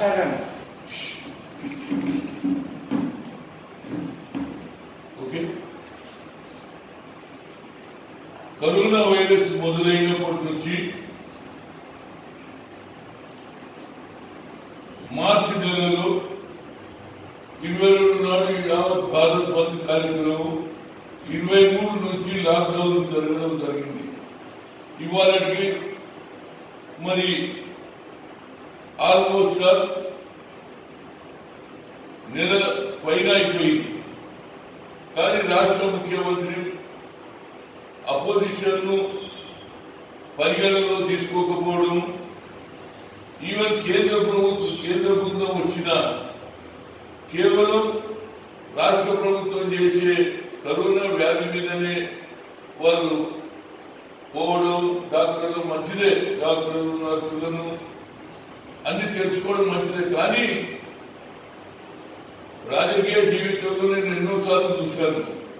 మాట్లాడాను okay corona virus మొదలైనప్పటి నుంచి మార్చి నెలలో ఇరవై రెండు నాడు యావత్ భారత్ బంద్ కార్యక్రమం ఇరవై మూడు నుంచి లాక్డౌన్ జరగడం జరిగింది ఇవాళకి మరి ఆల్మోస్ట్ నెల పైన అయిపోయింది కానీ రాష్ట్ర ముఖ్యమంత్రి అపోజిషన్ ను పరిగణనలో తీసుకోకపోవడం ఈవెన్ కేంద్ర ప్రభుత్వం కేంద్ర బృందం వచ్చిన కేవలం రాష్ట్ర ప్రభుత్వం చేసే కరోనా వ్యాధి మీదనే వాళ్ళు పోవడం డాక్టర్లు మంచిదే డాక్టర్లు నర్సులను అన్ని తెలుసుకోవడం మంచిదే కానీ రాజకీయ జీవితంలో నేను ఎన్నోసార్లు చూశాను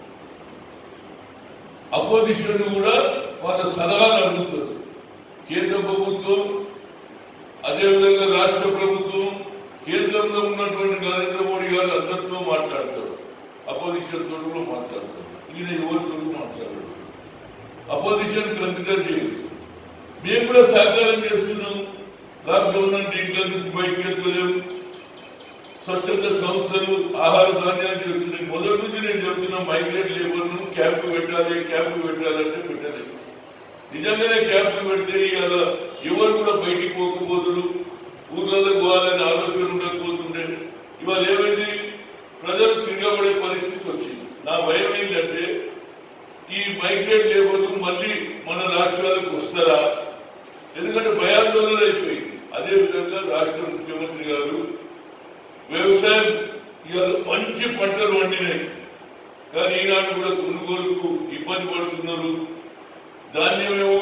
అపోజిషన్ కూడా వాళ్ళ సలహాలు అడుగుతారు కేంద్ర ప్రభుత్వం అదేవిధంగా రాష్ట్ర ప్రభుత్వం కేంద్రంలో ఉన్నటువంటి నరేంద్ర మోడీ గారు అందరితో మాట్లాడతారు అపోజిషన్ తోటి కూడా మాట్లాడతారు ఈయన ఎవరితో మాట్లాడారు అపోజిషన్ కన్సిడర్ చేయదు మేము కూడా సహకారం చేస్తున్నాం లాక్డౌన్ అంటే ఇంట్లో నుంచి బయటకు వెళ్తలేము స్వచ్ఛంద సంస్థలు ఆహార ధాన్యాలు చేస్తున్నాయి మొదటి నుంచి నేను చెప్తున్నా మైగ్రేట్ లేబర్ను క్యాంపు పెట్టాలి క్యాంపు పెట్టాలంటే పెట్టలేదు నిజంగానే క్యాంపులు పెడితే ఇవాళ ఎవరు కూడా బయటికి పోకపోతున్నారు ఊర్లలో పోవాలని ఆలోచన ఉండకపోతుండే ఇవాళ ఏమైంది ప్రజలు తిరగబడే పరిస్థితి వచ్చింది నా భయం ఏంటంటే ఈ మైగ్రేట్ లేబర్లు మళ్ళీ మన రాష్ట్రాలకు వస్తారా ఎందుకంటే భయాందోళన అయిపోయింది అదే విధంగా రాష్ట్ర ముఖ్యమంత్రి గారు వ్యవసాయం ఇవాళ మంచి పంటలు వండినాయి కానీ ఈనాడు కూడా కొనుగోలుకు ఇబ్బంది పడుతున్నారు ధాన్యమేమో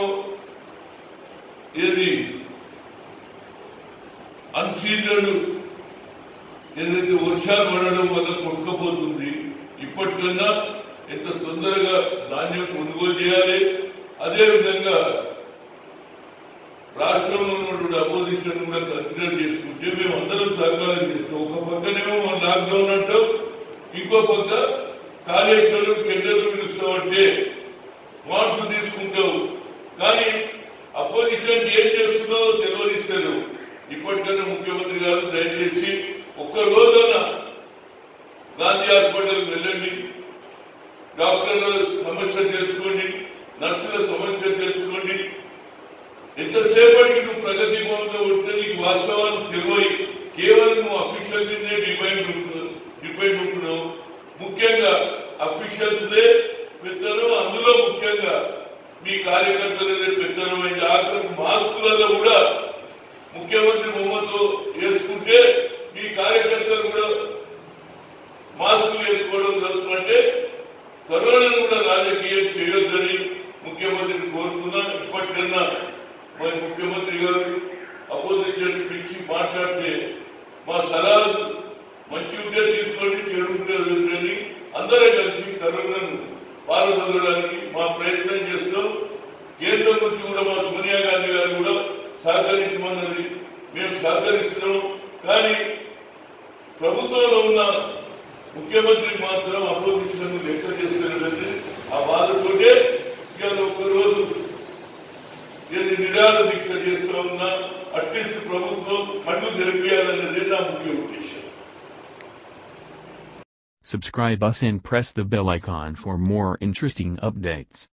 ఏది అన్సీజన్ ఏదైతే వర్షాలు పడడం వల్ల కొట్టుకపోతుంది ఇప్పటికన్నా ఎంత తొందరగా ధాన్యం కొనుగోలు చేయాలి అదేవిధంగా రాష్ట్రంలో ఉన్నటువంటి అపోజిషన్ కూడా కన్సిడర్ చేసుకుంటే మేము అందరం సహకారం చేస్తాం ఒక పక్కనేమో మన లాక్డౌన్ అంటాం ఇంకో పక్క కాళేశ్వరం టెండర్లు పిలుస్తామంటే మార్క్స్ తీసుకుంటావు కానీ అపోజిషన్ ఏం చేస్తున్నావో తెలియనిస్తారు ఇప్పటికన్నా ముఖ్యమంత్రి గారు దయచేసి ఒక్క రోజున గాంధీ హాస్పిటల్ వెళ్ళండి డాక్టర్ల సమస్య తెలుసుకోండి నర్సుల సమస్య తెలుసుకోండి ఎంతసేపటికి నువ్వు ప్రగతి భవన్లో ఉంటే నీకు వాస్తవాలు తెలియయి కేవలం నువ్వు అఫీషియల్ మీదే డిపెండ్ ఉంటున్నావు డిపెండ్ ఉంటున్నావు ముఖ్యంగా అఫీషియల్స్ దే పెత్తనం అందులో ముఖ్యంగా మీ కార్యకర్తలదే పెత్తనమైంది ఆఖరి మాస్కులలో కూడా ముఖ్యమంత్రి బొమ్మతో వేసుకుంటే మీ కార్యకర్తలు కూడా మాస్కులు వేసుకోవడం జరుగుతుందంటే కరోనాను కూడా రాజకీయం చేయొద్దని ముఖ్యమంత్రిని కోరుతున్నా ఇప్పటికన్నా మరి ముఖ్యమంత్రి గారు అపోజిషన్ పిలిచి మాట్లాడితే మా సలహాలు మంచి ఉంటే తీసుకోండి చెడు ఉంటే వదిలేయండి. అందరే కలిసి కరోనాను పాల్గొనడానికి మా ప్రయత్నం చేస్తాం కేంద్రం నుంచి కూడా మా సోనియా గాంధీ గారు కూడా సహకరించమన్నది మేము సహకరిస్తున్నాం కానీ ప్రభుత్వంలో ఉన్న ముఖ్యమంత్రి మాత్రం అపోజిషన్ లెక్క చేస్తున్నది ఆ బాధతోటే ఇవాళ ఒక్కరోజు ఏది నిరాధ దీక్ష చేస్తూ ఉన్నా అట్లీస్ట్ ప్రభుత్వం మళ్ళు జరిపించాలన్నదే నా ముఖ్య ఉద్దేశం Subscribe us and press the bell icon for more interesting updates.